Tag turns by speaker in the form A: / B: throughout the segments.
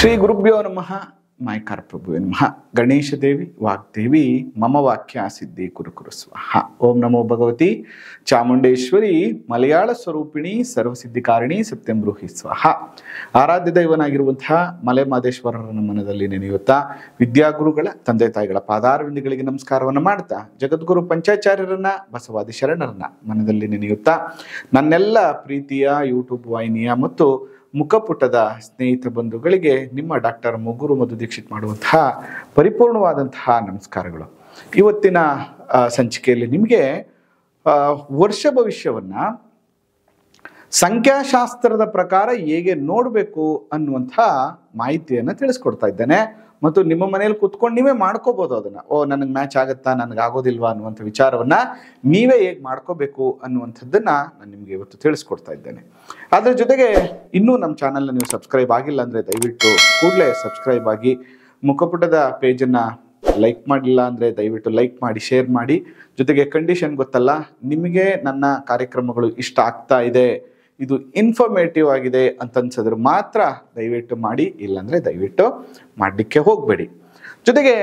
A: ಶ್ರೀ ಗುರುಭ್ಯೋ ನಮಃ ಮಾಯಕಾರ ಪ್ರಭುವೆ ನಮಃ ಗಣೇಶ ದೇವಿ ವಾಗ್ದೇವಿ ಮಮ ವಾಕ್ಯ ಸಿದ್ಧಿ ಕುರು ಕುರು ಸ್ವಾಹ ಓಂ ನಮೋ ಭಗವತಿ ಚಾಮುಂಡೇಶ್ವರಿ ಮಲಯಾಳ ಸ್ವರೂಪಿಣಿ ಸರ್ವಸಿದ್ಧಿಕಾರಿಣಿ ಸತ್ಯಂ ಬ್ರೂಹಿ ಸ್ವಾಹ ಆರಾಧ್ಯ ದೈವನಾಗಿರುವಂತಹ ಮಲೆ ಮಾದೇಶ್ವರರ ಮನದಲ್ಲಿ ನೆನೆಯುತ್ತಾ ವಿದ್ಯಾಗುರುಗಳ ತಂದೆ ತಾಯಿಗಳ ಪಾದಾರವಿಂದಗಳಿಗೆ ನಮಸ್ಕಾರವನ್ನು ಮಾಡ್ತಾ ಜಗದ್ಗುರು ಪಂಚಾಚಾರ್ಯರನ್ನ ಬಸವಾದಿ ಶರಣರನ್ನ ಮನದಲ್ಲಿ ನೆನೆಯುತ್ತಾ ನನ್ನೆಲ್ಲ ಪ್ರೀತಿಯ ಯೂಟ್ಯೂಬ್ ವಾಹಿನಿಯ ಮತ್ತು ಮುಖಪುಟದ ಸ್ನೇಹಿತ ಬಂಧುಗಳಿಗೆ ನಿಮ್ಮ ಡಾಕ್ಟರ್ ಮುಗುರು ಮಧು ದೀಕ್ಷಿತ್ ಮಾಡುವಂತಹ ಪರಿಪೂರ್ಣವಾದಂತಹ ನಮಸ್ಕಾರಗಳು ಇವತ್ತಿನ ಆ, ಸಂಚಿಕೆಯಲ್ಲಿ ನಿಮಗೆ ಆ, ವರ್ಷ ಭವಿಷ್ಯವನ್ನ ಸಂಖ್ಯಾಶಾಸ್ತ್ರದ ಪ್ರಕಾರ ಹೇಗೆ ನೋಡಬೇಕು ಅನ್ನುವಂಥ ಮಾಹಿತಿಯನ್ನು ತಿಳಿಸ್ಕೊಡ್ತಾ ಇದ್ದೇನೆ ಮತ್ತು ನಿಮ್ಮ ಮನೆಯಲ್ಲಿ ಕುತ್ಕೊಂಡು ನೀವೇ ಮಾಡ್ಕೋಬೋದು ಅದನ್ನ ಓ ನನಗೆ ಮ್ಯಾಚ್ ಆಗುತ್ತಾ ನನಗೆ ಆಗೋದಿಲ್ವಾ ಅನ್ನುವಂಥ ವಿಚಾರವನ್ನ ನೀವೇ ಹೇಗೆ ಮಾಡ್ಕೋಬೇಕು ಅನ್ನುವಂಥದ್ದನ್ನ ನಾನು ನಿಮಗೆ ಇವತ್ತು ತಿಳಿಸ್ಕೊಡ್ತಾ ಇದ್ದೇನೆ ಅದ್ರ ಜೊತೆಗೆ ಇನ್ನೂ ನಮ್ಮ ಚಾನಲ್ನ ನೀವು ಸಬ್ಸ್ಕ್ರೈಬ್ ಆಗಿಲ್ಲ ಅಂದ್ರೆ ದಯವಿಟ್ಟು ಕೂಡಲೇ ಸಬ್ಸ್ಕ್ರೈಬ್ ಆಗಿ ಮುಖಪುಟದ ಪೇಜನ್ನ ಲೈಕ್ ಮಾಡಿಲ್ಲ ಅಂದರೆ ದಯವಿಟ್ಟು ಲೈಕ್ ಮಾಡಿ ಶೇರ್ ಮಾಡಿ ಜೊತೆಗೆ ಕಂಡೀಷನ್ ಗೊತ್ತಲ್ಲ ನಿಮಗೆ ನನ್ನ ಕಾರ್ಯಕ್ರಮಗಳು ಇಷ್ಟ ಆಗ್ತಾ ಇದೆ ಇದು ಇನ್ಫಾರ್ಮೇಟಿವ್ ಆಗಿದೆ ಅಂತ ಅನ್ಸಿದ್ರೆ ಮಾತ್ರ ದಯವಿಟ್ಟು ಮಾಡಿ ಇಲ್ಲಾಂದರೆ ದಯವಿಟ್ಟು ಮಾಡಲಿಕ್ಕೆ ಹೋಗಬೇಡಿ ಜೊತೆಗೆ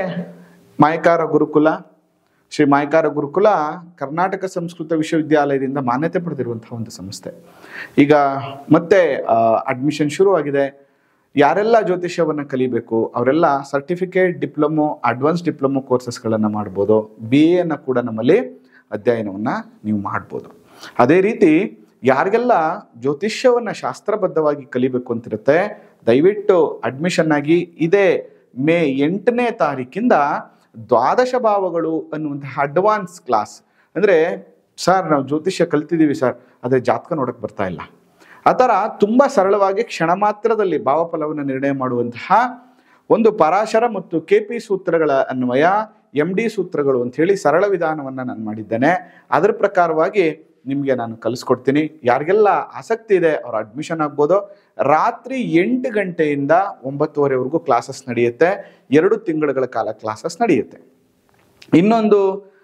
A: ಮಾಯಕಾರ ಗುರುಕುಲ ಶ್ರೀ ಮಾಯಕಾರ ಗುರುಕುಲ ಕರ್ನಾಟಕ ಸಂಸ್ಕೃತ ವಿಶ್ವವಿದ್ಯಾಲಯದಿಂದ ಮಾನ್ಯತೆ ಪಡೆದಿರುವಂತಹ ಒಂದು ಸಂಸ್ಥೆ ಈಗ ಮತ್ತೆ ಅಡ್ಮಿಷನ್ ಶುರುವಾಗಿದೆ ಯಾರೆಲ್ಲ ಜ್ಯೋತಿಷ್ಯವನ್ನು ಕಲಿಬೇಕು ಅವರೆಲ್ಲ ಸರ್ಟಿಫಿಕೇಟ್ ಡಿಪ್ಲೊಮೊ ಅಡ್ವಾನ್ಸ್ ಡಿಪ್ಲೊಮೊ ಕೋರ್ಸಸ್ಗಳನ್ನು ಮಾಡ್ಬೋದು ಬಿ ಎನ ಕೂಡ ನಮ್ಮಲ್ಲಿ ಅಧ್ಯಯನವನ್ನು ನೀವು ಮಾಡ್ಬೋದು ಅದೇ ರೀತಿ ಯಾರಿಗೆಲ್ಲ ಜ್ಯೋತಿಷ್ಯವನ್ನು ಶಾಸ್ತ್ರಬದ್ಧವಾಗಿ ಕಲಿಬೇಕು ಅಂತಿರುತ್ತೆ ದಯವಿಟ್ಟು ಅಡ್ಮಿಷನ್ ಆಗಿ ಇದೇ ಮೇ ಎಂಟನೇ ತಾರೀಕಿಂದ ದ್ವಾದಶ ಭಾವಗಳು ಅನ್ನುವಂತಹ ಅಡ್ವಾನ್ಸ್ ಕ್ಲಾಸ್ ಅಂದರೆ ಸರ್ ನಾವು ಜ್ಯೋತಿಷ್ಯ ಕಲ್ತಿದ್ದೀವಿ ಸರ್ ಆದರೆ ಜಾತಕ ನೋಡಕ್ಕೆ ಬರ್ತಾ ಇಲ್ಲ ಆ ಥರ ತುಂಬ ಸರಳವಾಗಿ ಕ್ಷಣ ಮಾತ್ರದಲ್ಲಿ ಭಾವಫಲವನ್ನು ನಿರ್ಣಯ ಮಾಡುವಂತಹ ಒಂದು ಪರಾಶರ ಮತ್ತು ಕೆ ಪಿ ಸೂತ್ರಗಳ ಅನ್ವಯ ಎಂ ಡಿ ಸೂತ್ರಗಳು ಅಂತ ಹೇಳಿ ಸರಳ ವಿಧಾನವನ್ನು ನಾನು ಮಾಡಿದ್ದೇನೆ ಅದರ ಪ್ರಕಾರವಾಗಿ ನಿಮಗೆ ನಾನು ಕಲಿಸ್ಕೊಡ್ತೀನಿ ಯಾರಿಗೆಲ್ಲ ಆಸಕ್ತಿ ಇದೆ ಅವ್ರು ಅಡ್ಮಿಷನ್ ಆಗ್ಬೋದು ರಾತ್ರಿ ಎಂಟು ಗಂಟೆಯಿಂದ ಒಂಬತ್ತುವರೆವರೆಗೂ ಕ್ಲಾಸಸ್ ನಡೆಯುತ್ತೆ ಎರಡು ತಿಂಗಳುಗಳ ಕಾಲ ಕ್ಲಾಸಸ್ ನಡೆಯುತ್ತೆ ಇನ್ನೊಂದು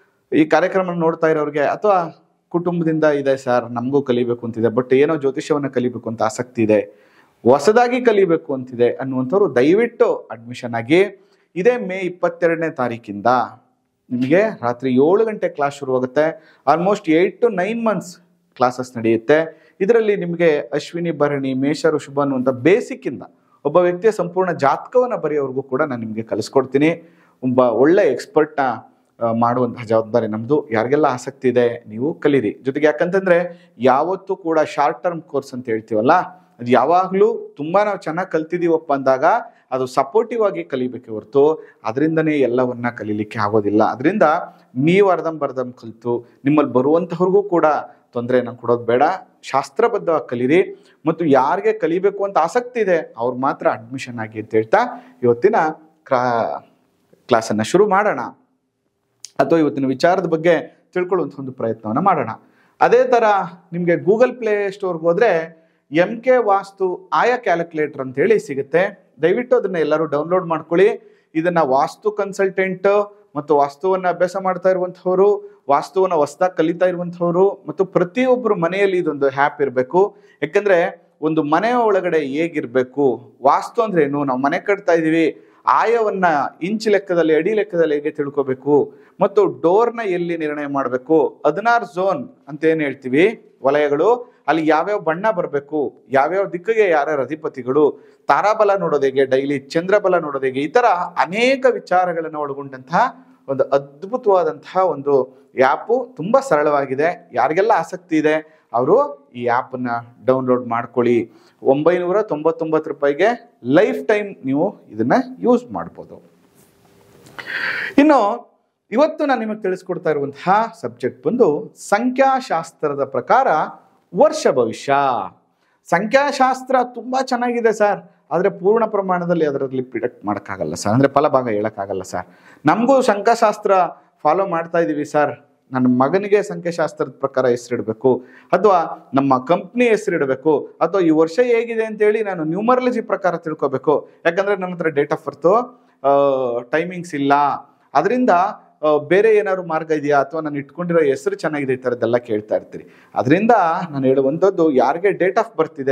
A: ಈ ಕಾರ್ಯಕ್ರಮ ನೋಡ್ತಾ ಇರೋರಿಗೆ ಅಥವಾ ಕುಟುಂಬದಿಂದ ಇದೆ ಸರ್ ನಮಗೂ ಕಲಿಬೇಕು ಅಂತಿದೆ ಬಟ್ ಏನೋ ಜ್ಯೋತಿಷ್ಯವನ್ನು ಕಲಿಬೇಕು ಅಂತ ಆಸಕ್ತಿ ಇದೆ ಹೊಸದಾಗಿ ಕಲಿಬೇಕು ಅಂತಿದೆ ಅನ್ನುವಂಥವ್ರು ದಯವಿಟ್ಟು ಅಡ್ಮಿಷನ್ ಆಗಿ ಇದೇ ಮೇ ಇಪ್ಪತ್ತೆರಡನೇ ತಾರೀಕಿಂದ ನಿಮಗೆ ರಾತ್ರಿ ಏಳು ಗಂಟೆ ಕ್ಲಾಸ್ ಶುರುವಾಗುತ್ತೆ almost eight to nine months classes ನಡೆಯುತ್ತೆ ಇದರಲ್ಲಿ ನಿಮಗೆ ಅಶ್ವಿನಿ ಭರಣಿ ಮೇಷ ಋಷಭ ಅನ್ನುವಂಥ ಬೇಸಿಕ್ಕಿಂದ ಒಬ್ಬ ವ್ಯಕ್ತಿಯ ಸಂಪೂರ್ಣ ಜಾತಕವನ್ನು ಬರೆಯೋವರೆಗೂ ಕೂಡ ನಾನು ನಿಮಗೆ ಕಲಿಸ್ಕೊಡ್ತೀನಿ ಒಬ್ಬ ಒಳ್ಳೆ ಎಕ್ಸ್ಪರ್ಟ್ನ ಮಾಡುವಂತಹ ಜವಾಬ್ದಾರಿ ನಮ್ಮದು ಯಾರಿಗೆಲ್ಲ ಆಸಕ್ತಿ ಇದೆ ನೀವು ಕಲೀರಿ ಜೊತೆಗೆ ಯಾಕಂತಂದ್ರೆ ಯಾವತ್ತೂ ಕೂಡ ಶಾರ್ಟ್ ಟರ್ಮ್ ಕೋರ್ಸ್ ಅಂತ ಹೇಳ್ತೀವಲ್ಲ ಅದು ಯಾವಾಗಲೂ ತುಂಬಾ ನಾವು ಚೆನ್ನಾಗಿ ಕಲ್ತಿದ್ದೀವಪ್ಪ ಅಂದಾಗ ಅದು ಸಪೋರ್ಟಿವ್ ಆಗಿ ಕಲಿಬೇಕೆ ಹೊರತು ಅದರಿಂದನೇ ಎಲ್ಲವನ್ನ ಕಲೀಲಿಕ್ಕೆ ಆಗೋದಿಲ್ಲ ಅದರಿಂದ ನೀವು ಅರ್ಧಂಬರ್ಧಂ ಕಲಿತು ನಿಮ್ಮಲ್ಲಿ ಬರುವಂತವ್ರಿಗೂ ಕೂಡ ತೊಂದರೆಯನ್ನು ಕೊಡೋದು ಬೇಡ ಶಾಸ್ತ್ರಬದ್ಧವಾಗಿ ಕಲೀರಿ ಮತ್ತು ಯಾರಿಗೆ ಕಲಿಬೇಕು ಅಂತ ಆಸಕ್ತಿ ಇದೆ ಅವ್ರು ಮಾತ್ರ ಅಡ್ಮಿಷನ್ ಆಗಿ ಅಂತ ಹೇಳ್ತಾ ಇವತ್ತಿನ ಕ್ರಾ ಕ್ಲಾಸನ್ನು ಶುರು ಮಾಡೋಣ ಅಥವಾ ಇವತ್ತಿನ ವಿಚಾರದ ಬಗ್ಗೆ ತಿಳ್ಕೊಳ್ಳುವಂಥ ಒಂದು ಪ್ರಯತ್ನವನ್ನು ಮಾಡೋಣ ಅದೇ ಥರ ನಿಮಗೆ ಗೂಗಲ್ ಪ್ಲೇ ಸ್ಟೋರ್ಗೆ ಹೋದರೆ ಎಂ ಕೆ ವಾಸ್ತು ಆಯಾ ಕ್ಯಾಲ್ಕುಲೇಟರ್ ಅಂತ ಹೇಳಿ ಸಿಗುತ್ತೆ ದಯವಿಟ್ಟು ಅದನ್ನ ಎಲ್ಲರೂ ಡೌನ್ಲೋಡ್ ಮಾಡ್ಕೊಳ್ಳಿ ಇದನ್ನ ವಾಸ್ತು ಕನ್ಸಲ್ಟೆಂಟ್ ಮತ್ತು ವಾಸ್ತುವನ್ನ ಅಭ್ಯಾಸ ಮಾಡ್ತಾ ಇರುವಂಥವ್ರು ವಾಸ್ತುವನ್ನ ಹೊಸದಾಗಿ ಕಲಿತಾ ಇರುವಂಥವ್ರು ಮತ್ತು ಪ್ರತಿಯೊಬ್ಬರು ಮನೆಯಲ್ಲಿ ಇದೊಂದು ಹ್ಯಾಪ್ ಇರಬೇಕು ಯಾಕಂದ್ರೆ ಒಂದು ಮನೆಯ ಒಳಗಡೆ ಹೇಗಿರ್ಬೇಕು ವಾಸ್ತು ಅಂದ್ರೆ ಏನು ನಾವು ಮನೆ ಕಟ್ತಾ ಇದೀವಿ ಆಯವನ್ನ ಇಂಚ್ ಲೆಕ್ಕದಲ್ಲಿ ಅಡಿ ಲೆಕ್ಕದಲ್ಲಿ ಹೇಗೆ ತಿಳ್ಕೊಬೇಕು ಮತ್ತು ಡೋರ್ನ ಎಲ್ಲಿ ನಿರ್ಣಯ ಮಾಡಬೇಕು ಹದಿನಾರು ಝೋನ್ ಅಂತ ಏನ್ ಹೇಳ್ತೀವಿ ವಲಯಗಳು ಅಲ್ಲಿ ಯಾವ್ಯಾವ ಬಣ್ಣ ಬರಬೇಕು ಯಾವ್ಯಾವ ದಿಕ್ಕಿಗೆ ಯಾರ್ಯಾರ ಅಧಿಪತಿಗಳು ತಾರಾಬಲ ನೋಡೋದು ಹೇಗೆ ಡೈಲಿ ಚಂದ್ರಬಲ ನೋಡೋದು ಹೇಗೆ ಈ ತರ ಅನೇಕ ವಿಚಾರಗಳನ್ನು ಒಳಗೊಂಡಂತಹ ಒಂದು ಅದ್ಭುತವಾದಂತಹ ಒಂದು ಆ್ಯಪು ತುಂಬಾ ಸರಳವಾಗಿದೆ ಯಾರಿಗೆಲ್ಲ ಆಸಕ್ತಿ ಇದೆ ಅವರು ಈ ಆ್ಯಪನ್ನ ಡೌನ್ಲೋಡ್ ಮಾಡ್ಕೊಳ್ಳಿ ಒಂಬೈನೂರ ತೊಂಬತ್ತೊಂಬತ್ತು ರೂಪಾಯಿಗೆ ಲೈಫ್ ಟೈಮ್ ನೀವು ಇದನ್ನ ಯೂಸ್ ಮಾಡ್ಬೋದು ಇನ್ನು ಇವತ್ತು ನಾನು ನಿಮಗೆ ತಿಳಿಸ್ಕೊಡ್ತಾ ಇರುವಂತಹ ಸಬ್ಜೆಕ್ಟ್ ಬಂದು ಸಂಖ್ಯಾಶಾಸ್ತ್ರದ ಪ್ರಕಾರ ವರ್ಷ ಭವಿಷ್ಯ ಸಂಖ್ಯಾಶಾಸ್ತ್ರ ತುಂಬಾ ಚೆನ್ನಾಗಿದೆ ಸರ್ ಆದರೆ ಪೂರ್ಣ ಪ್ರಮಾಣದಲ್ಲಿ ಅದರಲ್ಲಿ ಪ್ರಿಡಕ್ಟ್ ಮಾಡೋಕ್ಕಾಗಲ್ಲ ಸರ್ ಅಂದರೆ ಫಲಭಾಗ ಹೇಳೋಕ್ಕಾಗಲ್ಲ ಸರ್ ನಮಗೂ ಸಂಖ್ಯಾಶಾಸ್ತ್ರ ಫಾಲೋ ಮಾಡ್ತಾ ಇದ್ದೀವಿ ಸರ್ ನನ್ನ ಮಗನಿಗೆ ಸಂಖ್ಯಾಶಾಸ್ತ್ರದ ಪ್ರಕಾರ ಹೆಸರಿಡಬೇಕು ಅಥವಾ ನಮ್ಮ ಕಂಪ್ನಿ ಹೆಸರಿಡಬೇಕು ಅಥವಾ ಈ ವರ್ಷ ಹೇಗಿದೆ ಅಂತೇಳಿ ನಾನು ನ್ಯೂಮರಾಲಜಿ ಪ್ರಕಾರ ತಿಳ್ಕೊಬೇಕು ಯಾಕಂದ್ರೆ ನನ್ನ ಹತ್ರ ಡೇಟ್ ಆಫ್ ಬರ್ತು ಟೈಮಿಂಗ್ಸ್ ಇಲ್ಲ ಅದರಿಂದ ಬೇರೆ ಏನಾದ್ರು ಮಾರ್ಗ ಇದೆಯಾ ಅಥವಾ ನಾನು ಇಟ್ಕೊಂಡಿರೋ ಹೆಸರು ಚೆನ್ನಾಗಿದೆ ಈ ಥರದ್ದೆಲ್ಲ ಕೇಳ್ತಾ ಇರ್ತೀರಿ ಅದರಿಂದ ನಾನು ಹೇಳುವಂಥದ್ದು ಯಾರಿಗೆ ಡೇಟ್ ಆಫ್ ಬರ್ತ್ ಇದೆ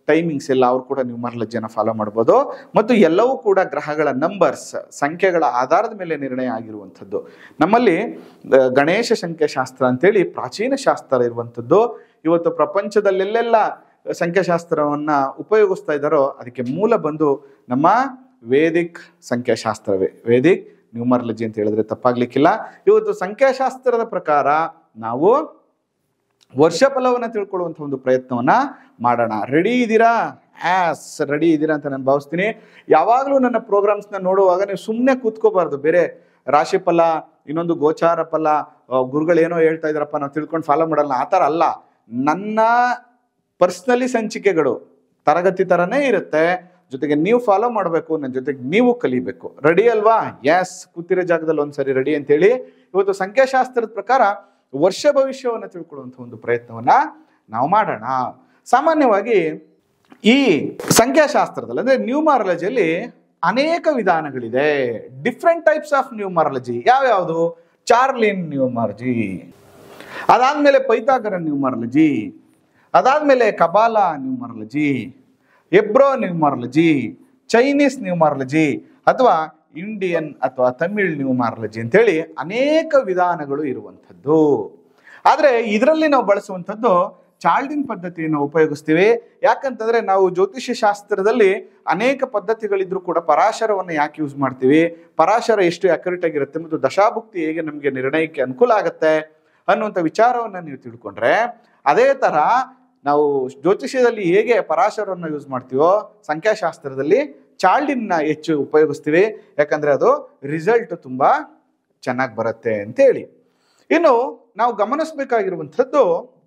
A: ಟೈಮಿಂಗ್ಸ್ ಎಲ್ಲ ಅವ್ರು ಕೂಡ ನ್ಯೂಮರಾಲಜಿಯನ್ನು ಫಾಲೋ ಮಾಡ್ಬೋದು ಮತ್ತು ಎಲ್ಲವೂ ಕೂಡ ಗ್ರಹಗಳ ನಂಬರ್ಸ್ ಸಂಖ್ಯೆಗಳ ಆಧಾರದ ಮೇಲೆ ನಿರ್ಣಯ ಆಗಿರುವಂಥದ್ದು ನಮ್ಮಲ್ಲಿ ಆ, ಗಣೇಶ ಸಂಖ್ಯಾಶಾಸ್ತ್ರ ಅಂತೇಳಿ ಪ್ರಾಚೀನ ಶಾಸ್ತ್ರ ಇರುವಂಥದ್ದು ಇವತ್ತು ಪ್ರಪಂಚದಲ್ಲೆಲ್ಲೆಲ್ಲ ಸಂಖ್ಯಾಶಾಸ್ತ್ರವನ್ನ ಉಪಯೋಗಿಸ್ತಾ ಇದ್ದಾರೋ ಅದಕ್ಕೆ ಮೂಲ ಬಂದು ನಮ್ಮ ವೇದಿಕ್ ಸಂಖ್ಯಾಶಾಸ್ತ್ರವೇ ವೇದಿಕ್ ನ್ಯೂಮರಾಲಜಿ ಅಂತ ಹೇಳಿದ್ರೆ ತಪ್ಪಾಗ್ಲಿಕ್ಕಿಲ್ಲ ಇವತ್ತು ಸಂಖ್ಯಾಶಾಸ್ತ್ರದ ಪ್ರಕಾರ ನಾವು ವರ್ಷ ಫಲವನ್ನ ತಿಳ್ಕೊಳ್ಳುವಂಥ ಒಂದು ಪ್ರಯತ್ನವನ್ನ ಮಾಡೋಣ ರೆಡಿ ಇದ್ದೀರಾ ಆಸ್ ರೆಡಿ ಇದ್ದೀರಾ ಅಂತ ನಾನು ಭಾವಿಸ್ತೀನಿ ಯಾವಾಗಲೂ ನನ್ನ ಪ್ರೋಗ್ರಾಮ್ಸ್ನ ನೋಡುವಾಗ ನೀವು ಸುಮ್ಮನೆ ಕೂತ್ಕೋಬಾರ್ದು ಬೇರೆ ರಾಶಿ ಫಲ ಇನ್ನೊಂದು ಗೋಚಾರ ಫಲ ಆ, ಗುರುಗಳು ಏನೋ ಹೇಳ್ತಾ ಇದಾರಪ್ಪ ನಾವು ತಿಳ್ಕೊಂಡು ಫಾಲೋ ಮಾಡಲ್ಲ ಆ ಥರ ಅಲ್ಲ ನನ್ನ ಪರ್ಸ್ನಲಿ ಸಂಚಿಕೆಗಳು ತರಗತಿ ಥರನೇ ಇರುತ್ತೆ ಜೊತೆಗೆ ನೀವು ಫಾಲೋ ಮಾಡಬೇಕು ನನ್ನ ಜೊತೆಗೆ ನೀವು ಕಲಿಬೇಕು ರೆಡಿ ಅಲ್ವಾ ಎಸ್ ಕೂತಿರೋ ಜಾಗದಲ್ಲಿ ಒಂದ್ಸರಿ ರೆಡಿ ಅಂತೇಳಿ ಇವತ್ತು ಸಂಖ್ಯಾಶಾಸ್ತ್ರದ ಪ್ರಕಾರ ವರ್ಷ ಭವಿಷ್ಯವನ್ನು ತಿಳ್ಕೊಳ್ಳುವಂಥ ಒಂದು ಪ್ರಯತ್ನವನ್ನ ನಾವು ಮಾಡೋಣ ಸಾಮಾನ್ಯವಾಗಿ ಈ ಸಂಖ್ಯಾಶಾಸ್ತ್ರದಲ್ಲಿ ಅಂದ್ರೆ ನ್ಯೂಮಾರಲಜಿಯಲ್ಲಿ ಅನೇಕ ವಿಧಾನಗಳಿದೆ ಡಿಫ್ರೆಂಟ್ ಟೈಪ್ಸ್ ಆಫ್ ನ್ಯೂಮಾರಲಜಿ ಯಾವ್ಯಾವುದು ಚಾರ್ಲಿನ್ ನ್ಯೂಮಾರ್ಜಿ ಅದಾದ್ಮೇಲೆ ಪೈಥಾಗರನ್ ನ್ಯೂಮಾರಲಜಿ ಅದಾದ್ಮೇಲೆ ಕಬಾಲ ನ್ಯೂಮಾರಲಜಿ ಎಬ್ರೋ ನ್ಯೂಮಾರಲಜಿ ಚೈನೀಸ್ ನ್ಯೂಮಾರಲಜಿ ಅಥವಾ ಇಂಡಿಯನ್ ಅಥವಾ ತಮಿಳ್ ನ್ಯೂಮಾರಲಜಿ ಅಂತೇಳಿ ಅನೇಕ ವಿಧಾನಗಳು ಇರುವಂಥದ್ದು ಆದರೆ ಇದರಲ್ಲಿ ನಾವು ಬಳಸುವಂಥದ್ದು ಚಾಲ್ಡಿನ್ ಪದ್ಧತಿಯನ್ನು ಉಪಯೋಗಿಸ್ತೀವಿ ಯಾಕಂತಂದ್ರೆ ನಾವು ಜ್ಯೋತಿಷ್ಯ ಶಾಸ್ತ್ರದಲ್ಲಿ ಅನೇಕ ಪದ್ಧತಿಗಳಿದ್ರು ಕೂಡ ಪರಾಶರವನ್ನು ಯಾಕೆ ಯೂಸ್ ಮಾಡ್ತೀವಿ ಪರಾಶರ ಎಷ್ಟು ಅಕ್ಯುರೇಟ್ ಆಗಿರುತ್ತೆ ಮತ್ತು ದಶಾಭುಕ್ತಿ ಹೇಗೆ ನಮಗೆ ನಿರ್ಣಯಕ್ಕೆ ಅನುಕೂಲ ಆಗುತ್ತೆ ಅನ್ನುವಂಥ ವಿಚಾರವನ್ನು ನೀವು ತಿಳ್ಕೊಂಡ್ರೆ ಅದೇ ತರ ನಾವು ಜ್ಯೋತಿಷ್ಯದಲ್ಲಿ ಹೇಗೆ ಪರಾಶರವನ್ನು ಯೂಸ್ ಮಾಡ್ತೀವೋ ಸಂಖ್ಯಾಶಾಸ್ತ್ರದಲ್ಲಿ ಚಾಲ್ಡಿನ್ನ ಹೆಚ್ಚು ಉಪಯೋಗಿಸ್ತೀವಿ ಯಾಕಂದ್ರೆ ಅದು ರಿಸಲ್ಟ್ ತುಂಬಾ ಚೆನ್ನಾಗಿ ಬರುತ್ತೆ ಅಂತೇಳಿ ಇನ್ನು ನಾವು ಗಮನಿಸಬೇಕಾಗಿರುವಂಥದ್ದು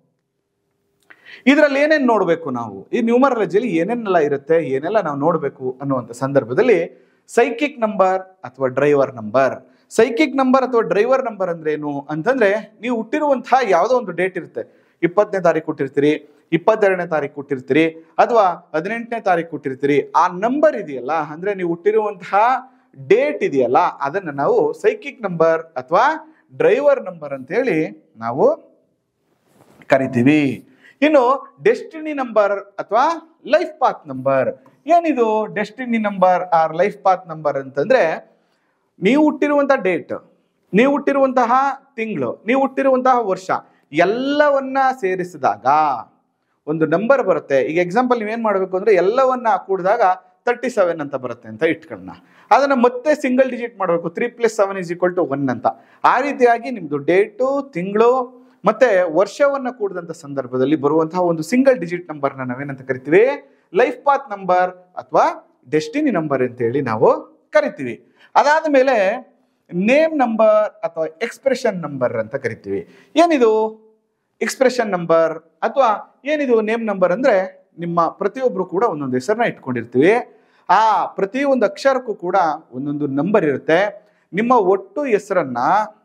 A: ಇದರಲ್ಲಿ ಏನೇನು ನೋಡಬೇಕು ನಾವು ಈ ನ್ಯೂಮರಾಲಜಿಯಲ್ಲಿ ಏನೇನೆಲ್ಲ ಇರುತ್ತೆ ಏನೆಲ್ಲ ನಾವು ನೋಡಬೇಕು ಅನ್ನುವಂಥ ಸಂದರ್ಭದಲ್ಲಿ ಸೈಕಿಕ್ ನಂಬರ್ ಅಥವಾ ಡ್ರೈವರ್ ನಂಬರ್ ಸೈಕಿಕ್ ನಂಬರ್ ಅಥವಾ ಡ್ರೈವರ್ ನಂಬರ್ ಅಂದ್ರೆ ಏನು ಅಂತಂದ್ರೆ ನೀವು ಹುಟ್ಟಿರುವಂತಹ ಯಾವುದೋ ಒಂದು ಡೇಟ್ ಇರುತ್ತೆ ಇಪ್ಪತ್ತನೇ ತಾರೀಕು ಕೊಟ್ಟಿರ್ತೀರಿ ಇಪ್ಪತ್ತೆರಡನೇ ತಾರೀಕು ಕೊಟ್ಟಿರ್ತೀರಿ ಅಥವಾ ಹದಿನೆಂಟನೇ ತಾರೀಕು ಕೊಟ್ಟಿರ್ತೀರಿ ಆ ನಂಬರ್ ಇದೆಯಲ್ಲ ಅಂದ್ರೆ ನೀವು ಹುಟ್ಟಿರುವಂತಹ ಡೇಟ್ ಇದೆಯಲ್ಲ ಅದನ್ನ ನಾವು ಸೈಕಿಕ್ ನಂಬರ್ ಅಥವಾ ಡ್ರೈವರ್ ನಂಬರ್ ಅಂತೇಳಿ ನಾವು ಕರಿತೀವಿ ಇನ್ನು ಡೆಸ್ಟಿನಿ ನಂಬರ್ ಅಥವಾ ಲೈಫ್ ಪಾತ್ ನಂಬರ್ ಏನಿದು destiny number or life path number ಅಂತಂದ್ರೆ ನೀವು ಹುಟ್ಟಿರುವಂತಹ ಡೇಟ್ ನೀವು ಹುಟ್ಟಿರುವಂತಹ ತಿಂಗಳು ನೀವು ಹುಟ್ಟಿರುವಂತಹ ವರ್ಷ ಎಲ್ಲವನ್ನ ಸೇರಿಸಿದಾಗ ಒಂದು ನಂಬರ್ ಬರುತ್ತೆ ಈಗ ಎಕ್ಸಾಂಪಲ್ ನೀವೇನ್ ಮಾಡಬೇಕು ಅಂದ್ರೆ ಎಲ್ಲವನ್ನ ಕೂಡಿದಾಗ ತರ್ಟಿ ಸೆವೆನ್ ಅಂತ ಬರುತ್ತೆ ಅಂತ ಇಟ್ಕೊಳ್ಳೋಣ ಅದನ್ನ ಮತ್ತೆ ಸಿಂಗಲ್ ಡಿಜಿಟ್ ಮಾಡಬೇಕು three plus seven is equal to one ಅಂತ ಆ ರೀತಿಯಾಗಿ ನಿಮ್ದು ಡೇಟು ತಿಂಗಳು ಮತ್ತೆ ವರ್ಷವನ್ನ ಕೂಡಿದಂತ ಸಂದರ್ಭದಲ್ಲಿ ಬರುವಂತಹ ಒಂದು ಸಿಂಗಲ್ ಡಿಜಿಟ್ ನಂಬರ್ನ ನಾವೇನಂತ ಕರಿತೀವಿ ಲೈಫ್ ಪಾತ್ ನಂಬರ್ ಅಥವಾ ಡೆಸ್ಟಿನಿ ನಂಬರ್ ಅಂತೇಳಿ ನಾವು ಕರಿತೀವಿ ಅದಾದ ಮೇಲೆ ನೇಮ್ ನಂಬರ್ ಅಥವಾ ಎಕ್ಸ್ಪ್ರೆಷನ್ ನಂಬರ್ ಅಂತ ಕರಿತೀವಿ ಏನಿದು ಎಕ್ಸ್ಪ್ರೆಷನ್ ನಂಬರ್ ಅಥವಾ ಏನಿದು ನೇಮ್ ನಂಬರ್ ಅಂದ್ರೆ ನಿಮ್ಮ ಪ್ರತಿಯೊಬ್ರು ಕೂಡ ಒಂದೊಂದು ಹೆಸರನ್ನ ಇಟ್ಕೊಂಡಿರ್ತೀವಿ ಆ ಪ್ರತಿಯೊಂದು ಅಕ್ಷರಕ್ಕೂ ಕೂಡ ಒಂದೊಂದು ನಂಬರ್ ಇರುತ್ತೆ ನಿಮ್ಮ ಒಟ್ಟು ಹೆಸರನ್ನ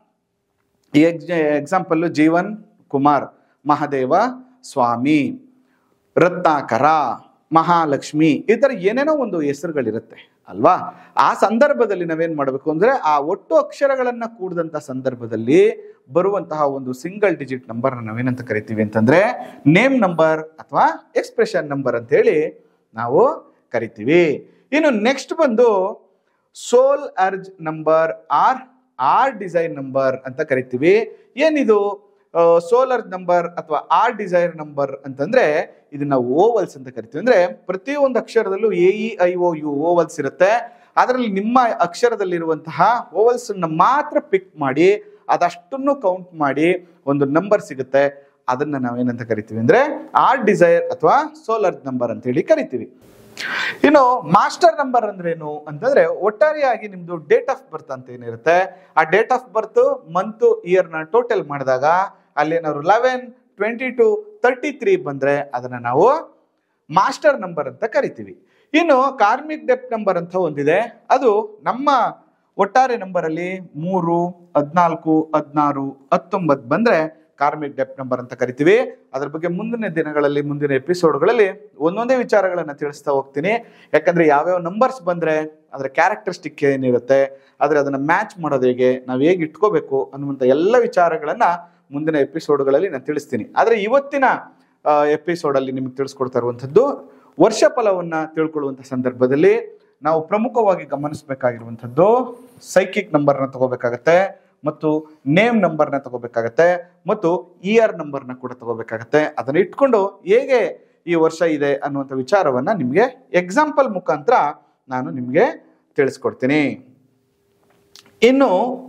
A: ಈ ಎಕ್ಸಾಂಪಲ್ ಜೀವನ್ ಕುಮಾರ್ ಮಹಾದೇವ ಸ್ವಾಮಿ ರತ್ನಾಕರ ಮಹಾಲಕ್ಷ್ಮಿ ಈ ಥರ ಏನೇನೋ ಒಂದು ಹೆಸರುಗಳಿರುತ್ತೆ ಅಲ್ವಾ ಆ ಸಂದರ್ಭದಲ್ಲಿ ನಾವೇನ್ ಮಾಡಬೇಕು ಅಂದ್ರೆ ಆ ಒಟ್ಟು ಅಕ್ಷರಗಳನ್ನ ಕೂಡಿದಂತ ಸಂದರ್ಭದಲ್ಲಿ ಬರುವಂತಹ ಒಂದು ಸಿಂಗಲ್ ಡಿಜಿಟ್ ನಂಬರ್ ನಾವೇನಂತ ಕರಿತೀವಿ ಅಂತಂದ್ರೆ ನೇಮ್ ನಂಬರ್ ಅಥವಾ ಎಕ್ಸ್ಪ್ರೆಷನ್ ನಂಬರ್ ಅಂತ ಹೇಳಿ ನಾವು ಕರಿತೀವಿ ಇನ್ನು ನೆಕ್ಸ್ಟ್ ಬಂದು soul urge number or or design number ಅಂತ ಕರಿತೀವಿ ಏನಿದು ಸೋಲರ್ ನಂಬರ್ ಅಥವಾ ಆರ್ ಡಿಸೈರ್ ನಂಬರ್ ಅಂತಂದ್ರೆ ಇದನ್ನ ಓವಲ್ಸ್ ಅಂತ ಕರಿತೀವಿ ಅಂದ್ರೆ ಪ್ರತಿಯೊಂದು ಅಕ್ಷರದಲ್ಲೂ A E I O U vowels ಇರುತ್ತೆ ಅದರಲ್ಲಿ ನಿಮ್ಮ ಅಕ್ಷರದಲ್ಲಿರುವಂತಹ ಓವಲ್ಸ್ ಮಾತ್ರ ಪಿಕ್ ಮಾಡಿ ಅದಷ್ಟನ್ನು ಕೌಂಟ್ ಮಾಡಿ ಒಂದು ನಂಬರ್ ಸಿಗುತ್ತೆ ಅದನ್ನ ನಾವೇನಂತ ಕರಿತೀವಿ ಅಂದ್ರೆ ಆರ್ ಡಿಸೈರ್ ಅಥವಾ ಸೋಲರ್ ನಂಬರ್ ಅಂತ ಹೇಳಿ ಕರಿತೀವಿ ಇನ್ನು ಮಾಸ್ಟರ್ ನಂಬರ್ ಅಂದ್ರೆ ಏನು ಅಂತಂದ್ರೆ ಒಟ್ಟಾರೆಯಾಗಿ ನಿಮ್ದು ಡೇಟ್ ಆಫ್ ಬರ್ತ್ ಅಂತ ಏನಿರುತ್ತೆ ಆ date of birth month year ನ ಟೋಟಲ್ ಮಾಡಿದಾಗ ಅಲ್ಲೇನಾದ್ರು eleven twenty two thirty three ಬಂದ್ರೆ ಅದನ್ನ ನಾವು ಮಾಸ್ಟರ್ ನಂಬರ್ ಅಂತ ಕರಿತೀವಿ ಇನ್ನು ಕಾರ್ಮಿಕ್ ಡೆಪ್ ನಂಬರ್ ಅಂತ ಒಂದಿದೆ ಅದು ನಮ್ಮ ಒಟ್ಟಾರೆ ನಂಬರ್ ಅಲ್ಲಿ ಮೂರು ಹದ್ನಾಲ್ಕು ಹದಿನಾರು ಹತ್ತೊಂಬತ್ತು ಬಂದ್ರೆ ಕಾರ್ಮಿಕ್ ಡೆಪ್ ನಂಬರ್ ಅಂತ ಕರಿತೀವಿ ಅದ್ರ ಬಗ್ಗೆ ಮುಂದಿನ ದಿನಗಳಲ್ಲಿ ಮುಂದಿನ ಎಪಿಸೋಡ್ಗಳಲ್ಲಿ ಒಂದೊಂದೇ ವಿಚಾರಗಳನ್ನ ತಿಳಿಸ್ತಾ ಹೋಗ್ತೀನಿ ಯಾಕಂದ್ರೆ ಯಾವ್ಯಾವ ನಂಬರ್ಸ್ ಬಂದ್ರೆ ಅದರ ಕ್ಯಾರೆಕ್ಟರಿಸ್ಟಿಕ್ ಏನಿರುತ್ತೆ ಆದ್ರೆ ಅದನ್ನ ಮ್ಯಾಚ್ ಮಾಡೋದು ಹೇಗೆ ನಾವು ಹೇಗೆ ಇಟ್ಕೋಬೇಕು ಅನ್ನುವಂಥ ಎಲ್ಲ ವಿಚಾರಗಳನ್ನ ಮುಂದಿನ ಎಪಿಸೋಡ್ಗಳಲ್ಲಿ ನಾನು ತಿಳಿಸ್ತೀನಿ ಆದ್ರೆ ಇವತ್ತಿನ ಎಪಿಸೋಡ್ ಅಲ್ಲಿ ನಿಮ್ಗೆ ತಿಳಿಸ್ಕೊಡ್ತಾ ಇರುವಂಥದ್ದು ವರ್ಷ ಫಲವನ್ನ ತಿಳ್ಕೊಳ್ಳುವಂತ ಸಂದರ್ಭದಲ್ಲಿ ನಾವು ಪ್ರಮುಖವಾಗಿ ಗಮನಿಸಬೇಕಾಗಿರುವಂಥದ್ದು ಸೈಕಿಕ್ ನಂಬರ್ನ ತಗೋಬೇಕಾಗತ್ತೆ ಮತ್ತು ನೇಮ್ ನಂಬರ್ನ ತಗೋಬೇಕಾಗತ್ತೆ ಮತ್ತು ಇಯರ್ ನಂಬರ್ನ ಕೂಡ ತಗೋಬೇಕಾಗತ್ತೆ ಅದನ್ನ ಇಟ್ಕೊಂಡು ಹೇಗೆ ಈ ವರ್ಷ ಇದೆ ಅನ್ನುವಂಥ ವಿಚಾರವನ್ನ ನಿಮಗೆ ಎಕ್ಸಾಂಪಲ್ ಮುಖಾಂತರ ನಾನು ನಿಮಗೆ ತಿಳಿಸ್ಕೊಡ್ತೀನಿ ಇನ್ನು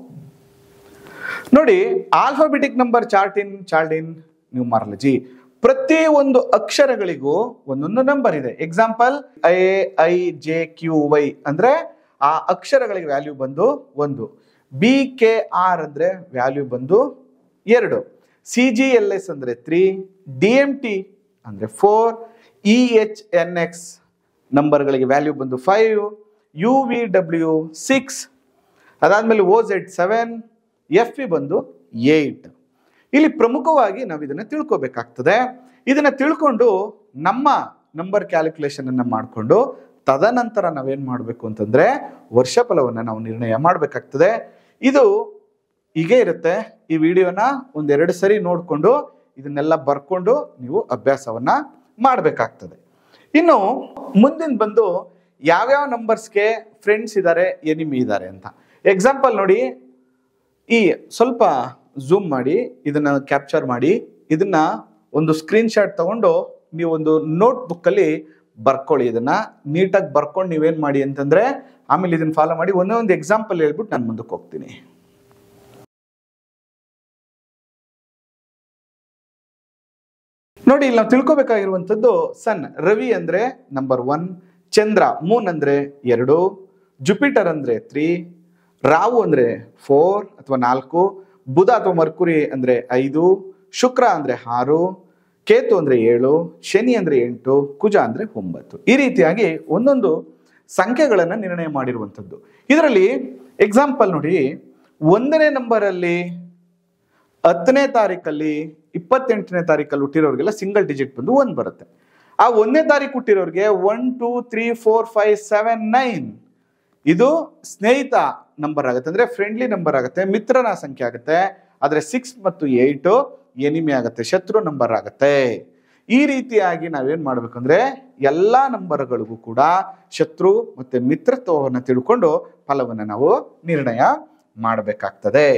A: ನೋಡಿ alphabetic number chart in chart in numerology ಪ್ರತಿ ಒಂದು ಅಕ್ಷರಗಳಿಗೂ ಒಂದೊಂದು ನಂಬರ್ ಇದೆ example I I J Q Y ಅಂದ್ರೆ ಆ ಅಕ್ಷರಗಳಿಗೆ ವ್ಯಾಲ್ಯೂ ಬಂದು ಒಂದು ಬಿ ಕೆ ಆರ್ ಅಂದ್ರೆ ವ್ಯಾಲ್ಯೂ ಬಂದು ಎರಡು ಸಿ ಜಿ ಎಲ್ ಎಸ್ ಅಂದ್ರೆ ತ್ರೀ ಡಿ ಎಂ ಟಿ ಅಂದ್ರೆ four E H N X ನಂಬರ್ಗಳಿಗೆ ವ್ಯಾಲ್ಯೂ ಬಂದು five U V W six ಅದಾದ್ಮೇಲೆ O Z seven F E ಬಂದು ಏಟ್ ಇಲ್ಲಿ ಪ್ರಮುಖವಾಗಿ ನಾವು ಇದನ್ನ ತಿಳ್ಕೊಬೇಕಾಗ್ತದೆ ಇದನ್ನ ತಿಳ್ಕೊಂಡು ನಮ್ಮ ನಂಬರ್ ಕ್ಯಾಲ್ಕುಲೇಷನ್ ಅನ್ನ ಮಾಡಿಕೊಂಡು ತದನಂತರ ನಾವೇನ್ ಮಾಡಬೇಕು ಅಂತಂದ್ರೆ ವರ್ಷ ಫಲವನ್ನ ನಾವು ನಿರ್ಣಯ ಮಾಡಬೇಕಾಗ್ತದೆ ಇದು ಹೀಗೆ ಇರುತ್ತೆ ಈ ವಿಡಿಯೋನ ಒಂದೆರಡು ಸರಿ ನೋಡಿಕೊಂಡು ಇದನ್ನೆಲ್ಲ ಬರ್ಕೊಂಡು ನೀವು ಅಭ್ಯಾಸವನ್ನ ಮಾಡಬೇಕಾಗ್ತದೆ ಇನ್ನು ಮುಂದಿನ ಬಂದು ಯಾವ್ಯಾವ ನಂಬರ್ಸ್ಗೆ ಫ್ರೆಂಡ್ಸ್ ಇದ್ದಾರೆ ಎನಿಮಿ ಇದ್ದಾರೆ ಅಂತ ಎಕ್ಸಾಂಪಲ್ ನೋಡಿ ಈ ಸ್ವಲ್ಪ ಝೂಮ್ ಮಾಡಿ ಇದನ್ನ ಕ್ಯಾಪ್ಚರ್ ಮಾಡಿ ಇದನ್ನ ಒಂದು ಸ್ಕ್ರೀನ್ ಶಾಟ್ ತಗೊಂಡು ನೀವು ಒಂದು ನೋಟ್ ಬುಕ್ ಅಲ್ಲಿ ಬರ್ಕೊಳ್ಳಿ ಇದನ್ನ ನೀಟಾಗಿ ಬರ್ಕೊಂಡು ನೀವೇನ್ ಮಾಡಿ ಅಂತಂದ್ರೆ ಆಮೇಲೆ ಇದನ್ನ ಫಾಲೋ ಮಾಡಿ ಒಂದೇ ಒಂದು ಎಕ್ಸಾಂಪಲ್ ಹೇಳ್ಬಿಟ್ಟು ನಾನು ಮುಂದಕ್ಕೆ ಹೋಗ್ತೀನಿ ನೋಡಿ ಇಲ್ಲಿ ನಾವು ತಿಳ್ಕೊಬೇಕಾಗಿರುವಂಥದ್ದು ಸನ್ ರವಿ ಅಂದ್ರೆ ನಂಬರ್ ಒನ್ ಚಂದ್ರ ಮೂನ್ ಅಂದ್ರೆ ಎರಡು ಜುಪಿಟರ್ ಅಂದ್ರೆ ತ್ರೀ ರಾವು ಅಂದ್ರೆ ಫೋರ್ ಅಥವಾ ನಾಲ್ಕು ಬುಧ ಅಥವಾ ಮರ್ಕುರಿ ಅಂದ್ರೆ ಐದು ಶುಕ್ರ ಅಂದ್ರೆ ಆರು ಕೇತು ಅಂದ್ರೆ ಏಳು ಶನಿ ಅಂದ್ರೆ ಎಂಟು ಕುಜ ಅಂದ್ರೆ ಒಂಬತ್ತು ಈ ರೀತಿಯಾಗಿ ಒಂದೊಂದು ಸಂಖ್ಯೆಗಳನ್ನ ನಿರ್ಣಯ ಮಾಡಿರುವಂಥದ್ದು ಇದರಲ್ಲಿ ಎಕ್ಸಾಂಪಲ್ ನೋಡಿ ಒಂದನೇ ನಂಬರಲ್ಲಿ ಹತ್ತನೇ ತಾರೀಕಲ್ಲಿ ಇಪ್ಪತ್ತೆಂಟನೇ ತಾರೀಕಲ್ಲಿ ಹುಟ್ಟಿರೋರಿಗೆಲ್ಲ ಸಿಂಗಲ್ ಡಿಜಿಟ್ ಬಂದು ಒಂದ್ ಬರುತ್ತೆ ಆ ಒಂದನೇ ತಾರೀಕು ಹುಟ್ಟಿರೋರಿಗೆ one two three four five seven nine ಇದು ಸ್ನೇಹಿತ ನಂಬರ್ ಆಗುತ್ತೆ ಅಂದ್ರೆ ಫ್ರೆಂಡ್ಲಿ ನಂಬರ್ ಆಗುತ್ತೆ ಮಿತ್ರನ ಸಂಖ್ಯೆ ಆಗುತ್ತೆ ಆದ್ರೆ ಸಿಕ್ಸ್ ಮತ್ತು ಏಟ್ ಎನಿಮಿ ಆಗುತ್ತೆ ಶತ್ರು ನಂಬರ್ ಆಗುತ್ತೆ ಈ ರೀತಿಯಾಗಿ ನಾವೇನ್ ಮಾಡ್ಬೇಕಂದ್ರೆ ಎಲ್ಲಾ ನಂಬರ್ಗಳಿಗೂ ಕೂಡ ಶತ್ರು ಮತ್ತೆ ಮಿತ್ರತ್ವವನ್ನು ತಿಳ್ಕೊಂಡು ಫಲವನ್ನು ನಾವು ನಿರ್ಣಯ ಮಾಡಬೇಕಾಗ್ತದೆ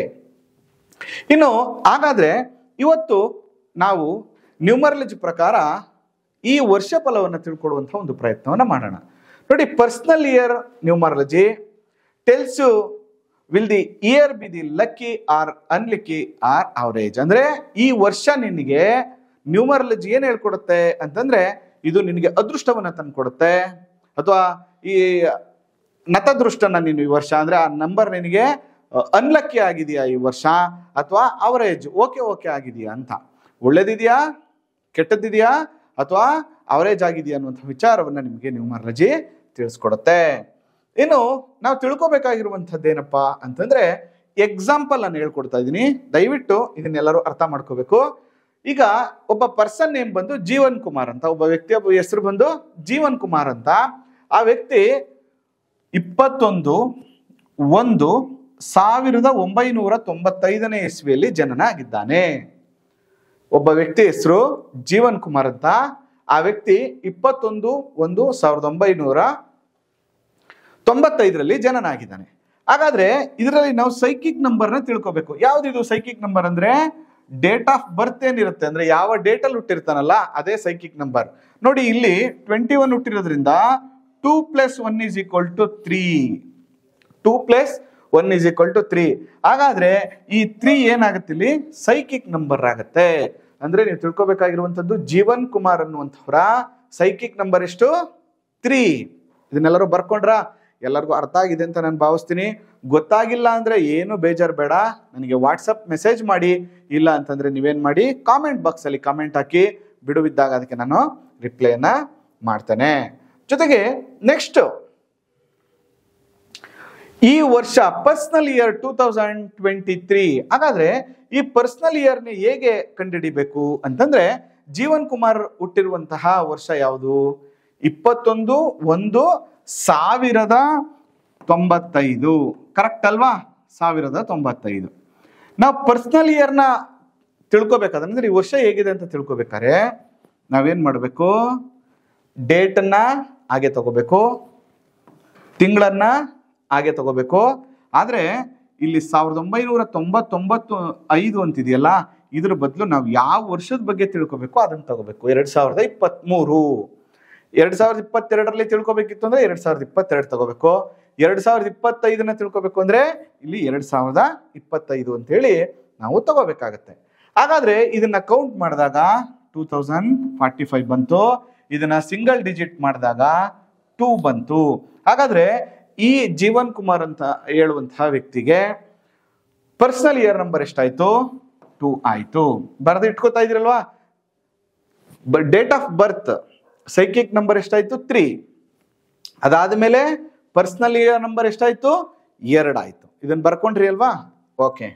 A: ಇನ್ನು ಹಾಗಾದ್ರೆ ಇವತ್ತು ನಾವು ನ್ಯೂಮರಾಲಜಿ ಪ್ರಕಾರ ಈ ವರ್ಷ ಫಲವನ್ನು ತಿಳ್ಕೊಳ್ಳುವಂಥ ಒಂದು ಪ್ರಯತ್ನವನ್ನು ಮಾಡೋಣ ನೋಡಿ personal year numerology tells you will the year be the lucky or unlucky or average ಅಂದ್ರೆ ಈ ವರ್ಷ ನಿನಗೆ ನ್ಯೂಮರಾಲಜಿ ಏನ್ ಹೇಳ್ಕೊಡುತ್ತೆ ಅಂತಂದ್ರೆ ಇದು ನಿನಗೆ ಅದೃಷ್ಟವನ್ನ ತಂದ್ಕೊಡುತ್ತೆ ಅಥವಾ ಈ ನತದೃಷ್ಟನ ನೀನು ಈ ವರ್ಷ ಅಂದ್ರೆ ಆ ನಂಬರ್ ನಿನಗೆ ಅನ್ಲಕ್ಕಿ ಆಗಿದೆಯಾ ಈ ವರ್ಷ ಅಥವಾ ಅವರೇಜ್ ಓಕೆ ಓಕೆ ಆಗಿದೆಯಾ ಅಂತ ಒಳ್ಳೇದಿದೆಯಾ ಕೆಟ್ಟದ್ದಿದೆಯಾ ಅಥವಾ ಅವರೇಜ್ ಆಗಿದೆಯಾ ಅನ್ನುವಂಥ ವಿಚಾರವನ್ನ ನಿಮಗೆ ನ್ಯೂಮರಾಲಜಿ ತಿಳಿಸ್ಕೊಡುತ್ತೆ ಇನ್ನು ನಾವು ತಿಳ್ಕೊಬೇಕಾಗಿರುವಂಥದ್ದೇನಪ್ಪಾ ಅಂತಂದ್ರೆ ಎಕ್ಸಾಂಪಲ್ ನಾನು ಹೇಳ್ಕೊಡ್ತಾ ಇದ್ದೀನಿ ದಯವಿಟ್ಟು ಇದನ್ನೆಲ್ಲರೂ ಅರ್ಥ ಮಾಡ್ಕೋಬೇಕು ಈಗ ಒಬ್ಬ ಪರ್ಸನ್ ನೇಮ್ ಬಂದು ಜೀವನ್ ಕುಮಾರ್ ಅಂತ ಒಬ್ಬ ವ್ಯಕ್ತಿಯ ಹೆಸರು ಬಂದು ಜೀವನ್ ಕುಮಾರ್ ಅಂತ ಆ ವ್ಯಕ್ತಿ ಇಪ್ಪತ್ತೊಂದು ಒಂದು ಸಾವಿರದ ಒಂಬೈನೂರ ತೊಂಬತ್ತೈದನೇ ಇಸ್ವಿಯಲ್ಲಿ ಜನನ ಆಗಿದ್ದಾನೆ ಒಬ್ಬ ವ್ಯಕ್ತಿ ಹೆಸರು ಜೀವನ್ ಕುಮಾರ್ ಅಂತ ಆ ವ್ಯಕ್ತಿ ಇಪ್ಪತ್ತೊಂದು ಒಂದು ಸಾವಿರದ ಒಂಬೈನೂರ ತೊಂಬತ್ತೈದರಲ್ಲಿ ಜನನ ಆಗಿದ್ದಾನೆ ಹಾಗಾದ್ರೆ ಇದರಲ್ಲಿ ನಾವು ಸೈಕಿಕ್ ನಂಬರ್ನ ತಿಳ್ಕೊಬೇಕು ಯಾವ್ದಿದು ಸೈಕಿಕ್ ನಂಬರ್ ಅಂದ್ರೆ ಡೇಟ್ ಆಫ್ ಬರ್ತ್ ಏನಿರುತ್ತೆ ಅಂದ್ರೆ ಯಾವ ಡೇಟಲ್ಲಿ ಹುಟ್ಟಿರ್ತಾನಲ್ಲ ಅದೇ ಸೈಕಿಕ್ ನಂಬರ್ ನೋಡಿ ಇಲ್ಲಿ ಟ್ವೆಂಟಿ ಒನ್ ಹುಟ್ಟಿರೋದ್ರಿಂದ two plus one is equal to three two plus one is equal to three ಹಾಗಾದ್ರೆ ಈ ತ್ರೀ ಏನಾಗುತ್ತೆ ಇಲ್ಲಿ ಸೈಕಿಕ್ ನಂಬರ್ ಆಗುತ್ತೆ ಅಂದ್ರೆ ನೀವು ತಿಳ್ಕೊಬೇಕಾಗಿರುವಂತದ್ದು ಜೀವನ್ ಕುಮಾರ್ ಅನ್ನುವಂಥವ್ರ ಸೈಕಿಕ್ ನಂಬರ್ ಎಷ್ಟು ತ್ರೀ ಇದನ್ನೆಲ್ಲರೂ ಬರ್ಕೊಂಡ್ರ ಎಲ್ಲರಿಗೂ ಅರ್ಥ ಆಗಿದೆ ಅಂತ ನಾನು ಭಾವಿಸ್ತೀನಿ ಗೊತ್ತಾಗಿಲ್ಲ ಅಂದ್ರೆ ಏನು ಬೇಜಾರು ಬೇಡ ನನಗೆ ವಾಟ್ಸಪ್ ಮೆಸೇಜ್ ಮಾಡಿ ಇಲ್ಲ ಅಂತಂದ್ರೆ ನೀವೇನ್ ಮಾಡಿ ಕಾಮೆಂಟ್ ಬಾಕ್ಸ್ ಅಲ್ಲಿ ಕಾಮೆಂಟ್ ಹಾಕಿ ಬಿಡುವಿದ್ದಾಗ ಅದಕ್ಕೆ ನಾನು ರಿಪ್ಲೈನ ಮಾಡ್ತೇನೆ ಜೊತೆಗೆ ನೆಕ್ಸ್ಟ್ ಈ ವರ್ಷ personal year two thousand twenty three ಹಾಗಾದ್ರೆ ಈ ಪರ್ಸನಲ್ ಇಯರ್ನ ಹೇಗೆ ಕಂಡುಹಿಡಿಬೇಕು ಅಂತಂದ್ರೆ ಜೀವನ್ ಕುಮಾರ್ ಹುಟ್ಟಿರುವಂತಹ ವರ್ಷ ಯಾವುದು ಇಪ್ಪತ್ತೊಂದು ಒಂದು ಸಾವಿರದ ತೊಂಬತ್ತೈದು ಕರೆಕ್ಟ್ ಅಲ್ವಾ ಸಾವಿರದ ತೊಂಬತ್ತೈದು ನಾವು ಪರ್ಸನಲ್ ಇಯರ್ನ ತಿಳ್ಕೊಬೇಕಾದ್ರೆ ಈ ವರ್ಷ ಹೇಗಿದೆ ಅಂತ ತಿಳ್ಕೊಬೇಕಾದ್ರೆ ನಾವೇನ್ ಮಾಡಬೇಕು ಡೇಟನ್ನ ಹಾಗೆ ತಗೋಬೇಕು ತಿಂಗಳನ್ನ ಹಾಗೆ ತಗೋಬೇಕು ಆದರೆ ಇಲ್ಲಿ ಸಾವಿರದ ಒಂಬೈನೂರ ತೊಂಬತ್ತೊಂಬತ್ತು ಐದು ಅಂತಿದೆಯಲ್ಲ ಇದ್ರ ಬದಲು ನಾವು ಯಾವ ವರ್ಷದ ಬಗ್ಗೆ ತಿಳ್ಕೊಬೇಕು ಅದನ್ನ ತಗೋಬೇಕು ಎರಡ್ ಸಾವಿರದ ಇಪ್ಪತ್ತ್ಮೂರು ಎರಡ್ ಸಾವಿರದ ಇಪ್ಪತ್ತೆರಡರಲ್ಲಿ ತಿಳ್ಕೊಬೇಕಿತ್ತು ಅಂದ್ರೆ ಎರಡ್ ಸಾವಿರದ ಇಪ್ಪತ್ತೆರಡು ತಗೋಬೇಕು ಎರಡ್ ಸಾವಿರದ ಇಪ್ಪತ್ತೈದನ್ನ ತಿಳ್ಕೊಬೇಕು ಅಂದ್ರೆ ಇಲ್ಲಿ ಎರಡ್ ಸಾವಿರದ ಇಪ್ಪತ್ತೈದು ಅಂತ ಹೇಳಿ ನಾವು ತಗೋಬೇಕಾಗತ್ತೆ ಹಾಗಾದ್ರೆ ಇದನ್ನ ಕೌಂಟ್ ಮಾಡಿದಾಗ ಟೂ ತೌಸಂಡ್ ಫಾರ್ಟಿ ಫೈವ್ ಬಂತು ಇದನ್ನ ಸಿಂಗಲ್ ಡಿಜಿಟ್ ಮಾಡಿದಾಗ ಟೂ ಬಂತು ಹಾಗಾದ್ರೆ ಈ ಜೀವನ್ ಕುಮಾರ್ ಅಂತ ಹೇಳುವಂತಹ ವ್ಯಕ್ತಿಗೆ ಪರ್ಸನಲ್ ಇಯರ್ ನಂಬರ್ ಎಷ್ಟಾಯ್ತು ಟೂ ಆಯ್ತು ಬರೆದು ಇಟ್ಕೋತಾ ಇದ್ರಲ್ವಾ date of birth psychic number ಎಷ್ಟಾಯ್ತು ತ್ರೀ ಅದಾದ್ಮೇಲೆ ಪರ್ಸನಲ್ ಇಯರ್ ನಂಬರ್ ಎಷ್ಟಾಯ್ತು ಎರಡು ಆಯ್ತು ಇದನ್ನ ಬರ್ಕೊಂಡ್ರಿ ಅಲ್ವಾ ಓಕೆ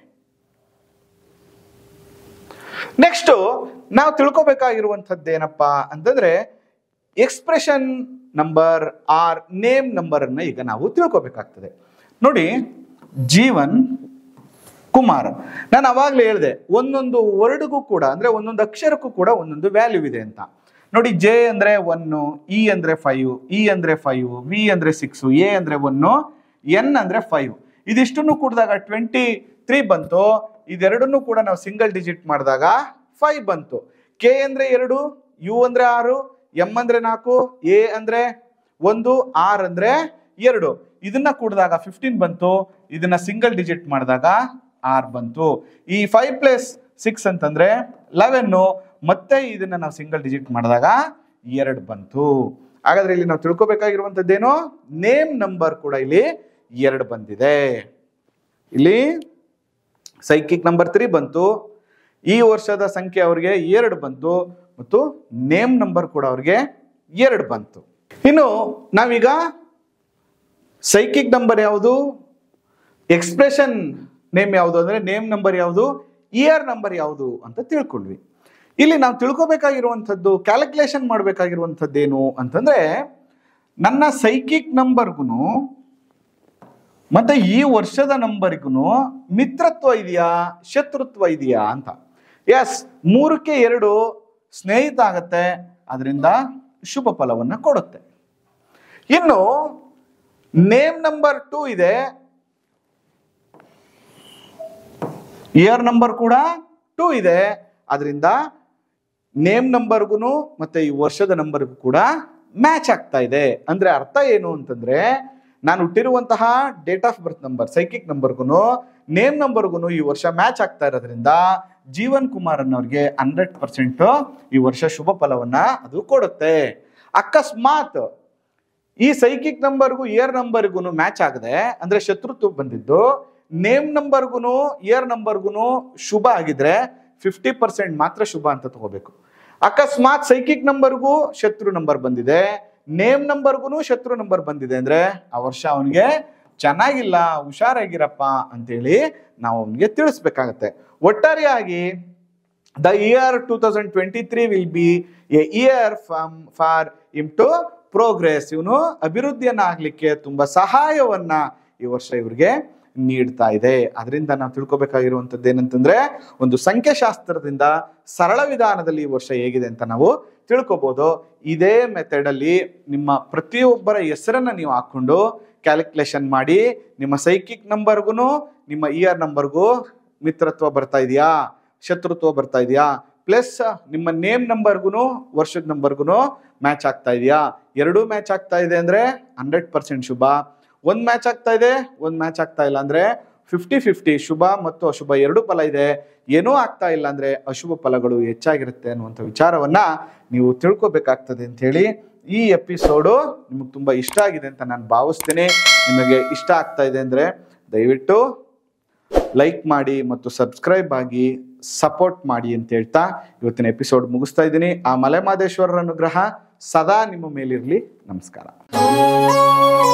A: ನೆಕ್ಸ್ಟ್ ನಾವು ತಿಳ್ಕೊಬೇಕಾಗಿರುವಂಥದ್ದು ಏನಪ್ಪಾ ಅಂತಂದ್ರೆ expression number or name number ಅನ್ನ ಈಗ ನಾವು ತಿಳ್ಕೊಬೇಕಾಗ್ತದೆ ನೋಡಿ ಜೀವನ್ ಕುಮಾರ್ ನಾನು ಅವಾಗಲೇ ಹೇಳಿದೆ ಒಂದೊಂದು ವರ್ಡ್ಗೂ ಕೂಡ ಅಂದ್ರೆ ಒಂದೊಂದು ಅಕ್ಷರಕ್ಕೂ ಕೂಡ ಒಂದೊಂದು ವ್ಯಾಲ್ಯೂ ಇದೆ ಅಂತ ನೋಡಿ ಜೆ ಅಂದ್ರೆ ಒನ್ನು ಇ ಅಂದ್ರೆ ಫೈವ್ ಇ ಅಂದ್ರೆ ಫೈವ್ ವಿ ಅಂದ್ರೆ ಸಿಕ್ಸ್ ಎ ಅಂದ್ರೆ ಒನ್ನು ಎನ್ ಅಂದ್ರೆ ಫೈವ್ ಇದಿಷ್ಟನ್ನು ಕೂಡಿದಾಗ ಟ್ವೆಂಟಿ ತ್ರೀ ಬಂತು ಇದೆರಡನ್ನು ಕೂಡ ನಾವು ಸಿಂಗಲ್ ಡಿಜಿಟ್ ಮಾಡಿದಾಗ ಫೈವ್ ಬಂತು ಕೆ ಅಂದ್ರೆ ಎರಡು ಯು ಅಂದ್ರೆ ಆರು ಎಂ ಅಂದ್ರೆ ನಾಲ್ಕು ಎ ಅಂದ್ರೆ ಒಂದು ಆರ್ ಅಂದ್ರೆ ಎರಡು ಇದನ್ನ ಕೂಡಿದಾಗ ಫಿಫ್ಟೀನ್ ಬಂತು ಇದನ್ನ ಸಿಂಗಲ್ ಡಿಜಿಟ್ ಮಾಡಿದಾಗ ಆರ್ ಬಂತು ಈ ಫೈವ್ ಪ್ಲಸ್ ಸಿಕ್ಸ್ ಅಂತಂದ್ರೆ ಲೆವೆನ್ನು ಮತ್ತೆ ಇದನ್ನ ನಾವು ಸಿಂಗಲ್ ಡಿಜಿಟ್ ಮಾಡಿದಾಗ ಎರಡು ಬಂತು ಹಾಗಾದ್ರೆ ಇಲ್ಲಿ ನಾವು ತಿಳ್ಕೊಬೇಕಾಗಿರುವಂತದ್ದೇನು ನೇಮ್ ನಂಬರ್ ಕೂಡ ಇಲ್ಲಿ ಎರಡು ಬಂದಿದೆ ಇಲ್ಲಿ ಸೈಕಿಕ್ ನಂಬರ್ ತ್ರೀ ಬಂತು ಈ ವರ್ಷದ ಸಂಖ್ಯೆ ಅವ್ರಿಗೆ ಎರಡು ಬಂತು ಮತ್ತು ನೇಮ್ ನಂಬರ್ ಕೂಡ ಅವ್ರಿಗೆ ಎರಡು ಬಂತು ಇನ್ನು ನಾವೀಗ ಸೈಕಿಕ್ ನಂಬರ್ ಯಾವುದು ಎಕ್ಸ್ಪ್ರೆಷನ್ ನೇಮ್ ಯಾವುದು ಅಂದ್ರೆ ನೇಮ್ ನಂಬರ್ ಯಾವುದು ಇಯರ್ ನಂಬರ್ ಯಾವುದು ಅಂತ ತಿಳ್ಕೊಂಡ್ವಿ ಇಲ್ಲಿ ನಾವು ತಿಳ್ಕೊಬೇಕಾಗಿರುವಂಥದ್ದು ಕ್ಯಾಲ್ಕುಲೇಷನ್ ಮಾಡಬೇಕಾಗಿರುವಂಥದ್ದೇನು ಅಂತಂದ್ರೆ ನನ್ನ ಸೈಕಿಕ್ ನಂಬರ್ಗೂ ಮತ್ತೆ ಈ ವರ್ಷದ ನಂಬರ್ಗೂ ಮಿತ್ರತ್ವ ಇದೆಯಾ ಶತ್ರುತ್ವ ಇದೆಯಾ ಅಂತ ಎಸ್ ಮೂರಕ್ಕೆ ಎರಡು ಸ್ನೇಹಿತ ಆಗತ್ತೆ ಅದರಿಂದ ಶುಭ ಫಲವನ್ನ ಕೊಡುತ್ತೆ ಇನ್ನು ನೇಮ್ ನಂಬರ್ ಟೂ ಇದೆ ಇಯರ್ ನಂಬರ್ ಕೂಡ ಟೂ ಇದೆ ಅದರಿಂದ ನೇಮ್ ನಂಬರ್ಗೂ ಮತ್ತೆ ಈ ವರ್ಷದ ನಂಬರ್ಗೂ ಕೂಡ ಮ್ಯಾಚ್ ಆಗ್ತಾ ಇದೆ ಅಂದ್ರೆ ಅರ್ಥ ಏನು ಅಂತಂದ್ರೆ ನಾನು ಹುಟ್ಟಿರುವಂತಹ date of birth number psychic ನಂಬರ್ಗೂ ನೇಮ್ ನಂಬರ್ಗೂ ಈ ವರ್ಷ ಮ್ಯಾಚ್ ಆಗ್ತಾ ಇರೋದ್ರಿಂದ ಜೀವನ್ ಕುಮಾರ್ ಅನ್ನೋರ್ಗೆ ಹಂಡ್ರೆಡ್ ಪರ್ಸೆಂಟ್ ಈ ವರ್ಷ ಶುಭ ಫಲವನ್ನ ಅದು ಕೊಡುತ್ತೆ ಅಕಸ್ಮಾತ್ ಈ ಸೈಕಿಕ್ ನಂಬರ್ಗೂ ಇಯರ್ ನಂಬರ್ಗೂ ಮ್ಯಾಚ್ ಆಗದೆ ಅಂದ್ರೆ ಶತ್ರುತ್ವ ಬಂದಿದ್ದು ನೇಮ್ ನಂಬರ್ಗೂ ಇಯರ್ ನಂಬರ್ಗೂ ಶುಭ ಆಗಿದ್ರೆ ಫಿಫ್ಟಿ ಪರ್ಸೆಂಟ್ ಮಾತ್ರ ಶುಭ ಅಂತ ತಗೋಬೇಕು ಅಕಸ್ಮಾತ್ ಸೈಕಿಕ್ ನಂಬರ್ಗೂ ಶತ್ರು ನಂಬರ್ ಬಂದಿದೆ ನೇಮ್ ನಂಬರ್ಗೂ ಶತ್ರು ನಂಬರ್ ಬಂದಿದೆ ಅಂದ್ರೆ ಆ ವರ್ಷ ಅವನಿಗೆ ಚೆನ್ನಾಗಿಲ್ಲ ಹುಷಾರಾಗಿರಪ್ಪ ಅಂತೇಳಿ ನಾವು ಅವನಿಗೆ ತಿಳಿಸ್ಬೇಕಾಗತ್ತೆ ಒಟ್ಟಾರೆಯಾಗಿ the year two thousand twenty three will be a year for for him to progress ಇವನು ಅಭಿವೃದ್ಧಿಯನ್ನ ಆಗ್ಲಿಕ್ಕೆ ತುಂಬಾ ಸಹಾಯವನ್ನ ಈ ವರ್ಷ ಇವ್ರಿಗೆ ನೀಡ್ತಾ ಇದೆ ಅದರಿಂದ ನಾವು ತಿಳ್ಕೊಬೇಕಾಗಿರುವಂಥದ್ದು ಏನಂತಂದ್ರೆ ಒಂದು ಸಂಖ್ಯಾಶಾಸ್ತ್ರದಿಂದ ಸರಳ ವಿಧಾನದಲ್ಲಿ ಈ ವರ್ಷ ಹೇಗಿದೆ ಅಂತ ನಾವು ತಿಳ್ಕೊಬಹುದು ಇದೇ ಮೆಥಡ್ ಅಲ್ಲಿ ನಿಮ್ಮ ಪ್ರತಿಯೊಬ್ಬರ ಹೆಸರನ್ನ ನೀವು ಹಾಕೊಂಡು ಕ್ಯಾಲ್ಕುಲೇಷನ್ ಮಾಡಿ ನಿಮ್ಮ ಸೈಕಿಕ್ ನಂಬರ್ಗೂ ನಿಮ್ಮ ಇಯರ್ ನಂಬರ್ಗೂ ಮಿತ್ರತ್ವ ಬರ್ತಾ ಇದೆಯಾ ಶತ್ರುತ್ವ ಬರ್ತಾ ಇದೆಯಾ ಪ್ಲಸ್ ನಿಮ್ಮ ನೇಮ್ ನಂಬರ್ಗೂ ವರ್ಷದ ನಂಬರ್ಗೂ ಮ್ಯಾಚ್ ಆಗ್ತಾ ಇದೆಯಾ ಎರಡೂ ಮ್ಯಾಚ್ ಆಗ್ತಾ ಇದೆ ಅಂದ್ರೆ ಹಂಡ್ರೆಡ್ ಪರ್ಸೆಂಟ್ ಶುಭ ಒಂದ್ ಮ್ಯಾಚ್ ಆಗ್ತಾ ಇದೆ ಒಂದ್ ಮ್ಯಾಚ್ ಆಗ್ತಾ ಇಲ್ಲ ಅಂದ್ರೆ ಫಿಫ್ಟಿ ಫಿಫ್ಟಿ ಶುಭ ಮತ್ತು ಅಶುಭ ಎರಡೂ ಫಲ ಇದೆ ಏನೂ ಆಗ್ತಾ ಇಲ್ಲ ಅಂದ್ರೆ ಅಶುಭ ಫಲಗಳು ಹೆಚ್ಚಾಗಿರುತ್ತೆ ಅನ್ನುವಂಥ ವಿಚಾರವನ್ನ ನೀವು ತಿಳ್ಕೊಬೇಕಾಗ್ತದೆ ಅಂತ ಹೇಳಿ ಈ ಎಪಿಸೋಡು ನಿಮಗೆ ತುಂಬಾ ಇಷ್ಟ ಆಗಿದೆ ಅಂತ ನಾನು ಭಾವಿಸ್ತೇನೆ ನಿಮಗೆ ಇಷ್ಟ ಆಗ್ತಾ ಇದೆ ಅಂದ್ರೆ ದಯವಿಟ್ಟು ಲೈಕ್ ಮಾಡಿ ಮತ್ತು ಸಬ್ಸ್ಕ್ರೈಬ್ ಆಗಿ ಸಪೋರ್ಟ್ ಮಾಡಿ ಅಂತ ಹೇಳ್ತಾ ಇವತ್ತಿನ ಎಪಿಸೋಡ್ ಮುಗಿಸ್ತಾ ಇದ್ದೀನಿ ಆ ಮಲೆಮಾದೇಶ್ವರರ ಅನುಗ್ರಹ ಸದಾ ನಿಮ್ಮ ಮೇಲಿರಲಿ ನಮಸ್ಕಾರ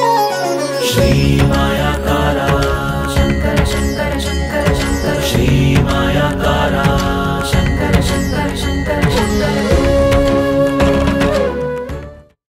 B: श्रीमायाकारा शङ्कर शङ्कर शङ्कर शङ्कर श्री